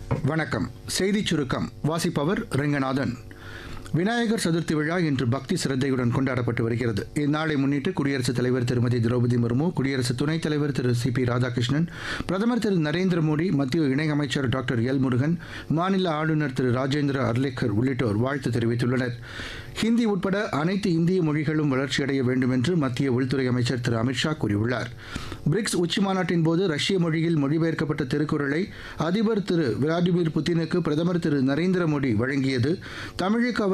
வணக்கம் செய்திச் சுருக்கம் வாசிப்பவர் ரெங்கநாதன் விநாயகர் சதுர்த்தி விழா இன்று பக்தி சிரத்தையுடன் கொண்டாடப்பட்டு வருகிறது இந்நாளை முன்னிட்டு குடியரசுத் தலைவர் திருமதி திரௌபதி முர்மு குடியரசு துணைத் தலைவர் திரு சி பி ராதாகிருஷ்ணன் பிரதமர் திரு நரேந்திர மோடி மத்திய இணையமைச்சர் டாக்டர் எல் முருகன் மாநில ஆளுநர் திரு ராஜேந்திர அர்லேக்கர் உள்ளிட்டோர் வாழ்த்து தெரிவித்துள்ளனர் ஹிந்தி உட்பட அனைத்து இந்திய மொழிகளும் வளர்ச்சியடைய வேண்டும் என்று மத்திய உள்துறை அமைச்சர் திரு அமித்ஷா கூறியுள்ளார் பிரிக்ஸ் உச்சிமாநாட்டின் போது ரஷ்ய மொழியில் மொழிபெயர்க்கப்பட்ட திருக்குறளை அதிபர் திரு விளாடிமிர் புதினுக்கு பிரதமர் திரு நரேந்திர மோடி வழங்கியது தமிழுக்கு அவர்